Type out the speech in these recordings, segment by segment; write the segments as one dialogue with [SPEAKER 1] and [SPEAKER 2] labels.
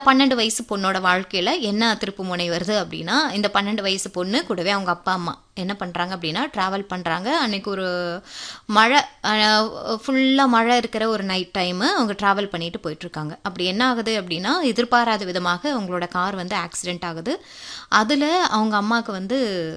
[SPEAKER 1] பன்னெண்டு வயசு பொண்ணோட வாழ்க்கையில என்ன திருப்பு முனை வருது அப்படின்னா இந்த பன்னெண்டு வயசு பொண்ணு கூடவே அவங்க அப்பா அம்மா என்ன பண்றாங்க அப்படின்னா டிராவல் பண்றாங்க அன்னைக்கு ஒரு மழை ஃபுல்லாக மழை இருக்கிற ஒரு நைட் டைமு அவங்க டிராவல் பண்ணிட்டு போயிட்டு இருக்காங்க அப்படி என்ன ஆகுது அப்படின்னா எதிர்பாராத விதமாக அவங்களோட கார் வந்து ஆக்சிடென்ட் ஆகுது அதில் அவங்க அம்மாவுக்கு வந்து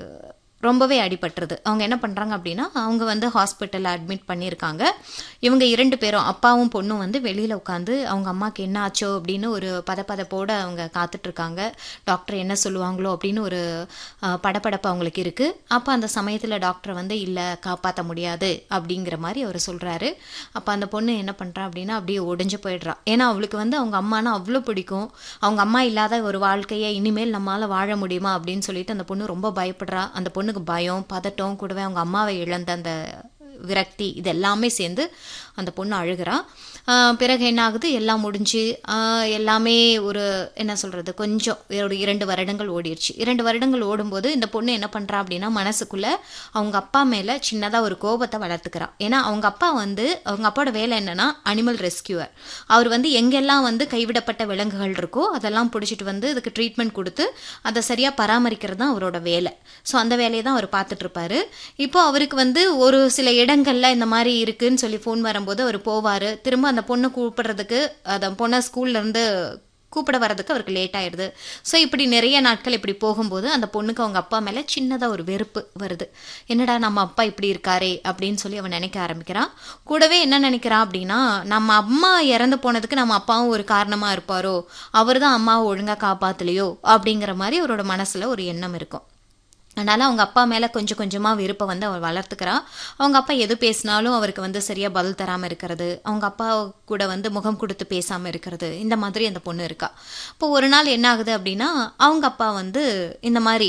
[SPEAKER 1] ரொம்பவே அடிபட்டுருது அவங்க என்ன பண்ணுறாங்க அப்படின்னா அவங்க வந்து ஹாஸ்பிட்டலில் அட்மிட் பண்ணியிருக்காங்க இவங்க இரண்டு பேரும் அப்பாவும் பொண்ணும் வந்து வெளியில் உட்காந்து அவங்க அம்மாவுக்கு என்ன ஆச்சோ அப்படின்னு ஒரு பதப்பதப்போட அவங்க காத்துட்ருக்காங்க டாக்டர் என்ன சொல்லுவாங்களோ அப்படின்னு ஒரு அஹ், படபடப்பு அவங்களுக்கு இருக்குது அப்போ அந்த சமயத்தில் டாக்டர் வந்து இல்லை காப்பாற்ற முடியாது அப்படிங்கிற மாதிரி அவர் சொல்கிறாரு அப்போ அந்த பொண்ணு என்ன பண்ணுறா அப்படின்னா அப்படியே ஒடிஞ்சு போயிடுறா ஏன்னா அவளுக்கு வந்து அவங்க அம்மானா அவ்வளோ பிடிக்கும் அவங்க அம்மா இல்லாத ஒரு வாழ்க்கையை இனிமேல் நம்மளால் வாழ முடியுமா அப்படின்னு சொல்லிட்டு அந்த பொண்ணு ரொம்ப பயப்படுறா அந்த பொண்ணுக்கு பயம் பதட்டம் கூடவே அவங்க அம்மாவை இழந்த அந்த விரக்தி இது எல்லாமே சேர்ந்து அந்த பொண்ணு அழுகிறா ஆஹ் பிறகு என்ன ஆகுது எல்லாம் முடிஞ்சு ஆஹ் எல்லாமே ஒரு என்ன சொல்கிறது கொஞ்சம் ஒரு இரண்டு வருடங்கள் ஓடிடுச்சு இரண்டு வருடங்கள் ஓடும்போது இந்த பொண்ணு என்ன பண்ணுறா அப்படின்னா மனசுக்குள்ளே அவங்க அப்பா மேலே சின்னதாக ஒரு கோபத்தை வளர்த்துக்கிறா ஏன்னா அவங்க அப்பா வந்து அவங்க அப்பாவோட வேலை என்னன்னா அனிமல் ரெஸ்கியூவர் அவர் வந்து எங்கெல்லாம் வந்து கைவிடப்பட்ட விலங்குகள் இருக்கோ அதெல்லாம் பிடிச்சிட்டு வந்து இதுக்கு ட்ரீட்மெண்ட் கொடுத்து அதை சரியாக பராமரிக்கிறது தான் அவரோட வேலை ஸோ அந்த வேலையை தான் அவர் பார்த்துட்டு இருப்பாரு இப்போ அவருக்கு வந்து ஒரு சில இடங்கள்ல இந்த மாதிரி இருக்குன்னு சொல்லி ஃபோன் வரும்போது அவர் போவார் திரும்ப அந்த பொண்ணை கூப்பிடுறதுக்கு அந்த பொண்ணை ஸ்கூல்ல இருந்து கூப்பிட வர்றதுக்கு அவருக்கு லேட் ஆயிடுது ஸோ இப்படி நிறைய நாட்கள் இப்படி போகும்போது அந்த பொண்ணுக்கு அவங்க அப்பா மேலே சின்னதாக ஒரு வெறுப்பு வருது என்னடா நம்ம அப்பா இப்படி இருக்காரே அப்படின்னு சொல்லி அவன் நினைக்க ஆரம்பிக்கிறான் கூடவே என்ன நினைக்கிறான் அப்படின்னா நம்ம அம்மா இறந்து போனதுக்கு நம்ம அப்பாவும் ஒரு காரணமாக இருப்பாரோ அவர் தான் அம்மாவை ஒழுங்காக காப்பாற்றலையோ அப்படிங்கிற மாதிரி அவரோட மனசில் ஒரு எண்ணம் இருக்கும் அதனால் அவங்க அப்பா மேலே கொஞ்சம் கொஞ்சமாக விருப்பம் வந்து அவள் வளர்த்துக்கிறா அவங்க அப்பா எது பேசினாலும் அவருக்கு வந்து சரியாக பதில் தராமல் இருக்கிறது அவங்க அப்பா கூட வந்து முகம் கொடுத்து பேசாமல் இருக்கிறது இந்த மாதிரி அந்த பொண்ணு இருக்கா இப்போ ஒரு நாள் என்ன ஆகுது அப்படின்னா அவங்க அப்பா வந்து இந்த மாதிரி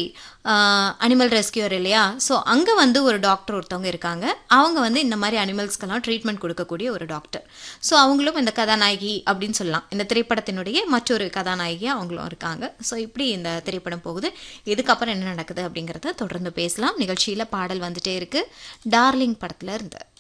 [SPEAKER 1] அனிமல் ரெஸ்கியூர் இல்லையா ஸோ அங்கே வந்து ஒரு டாக்டர் ஒருத்தவங்க இருக்காங்க அவங்க வந்து இந்த மாதிரி அனிமல்ஸ்க்கெல்லாம் ட்ரீட்மெண்ட் கொடுக்கக்கூடிய ஒரு டாக்டர் ஸோ அவங்களும் இந்த கதாநாயகி அப்படின்னு சொல்லலாம் இந்த திரைப்படத்தினுடைய மற்றொரு கதாநாயகியாக அவங்களும் இருக்காங்க ஸோ இப்படி இந்த திரைப்படம் போகுது இதுக்கப்புறம் என்ன நடக்குது அப்படிங்கிறத தொடர்ந்து பேசலாம் நிகழ்ச்சியில் பாடல் வந்துட்டே இருக்கு டார்லிங் படத்துல இருந்து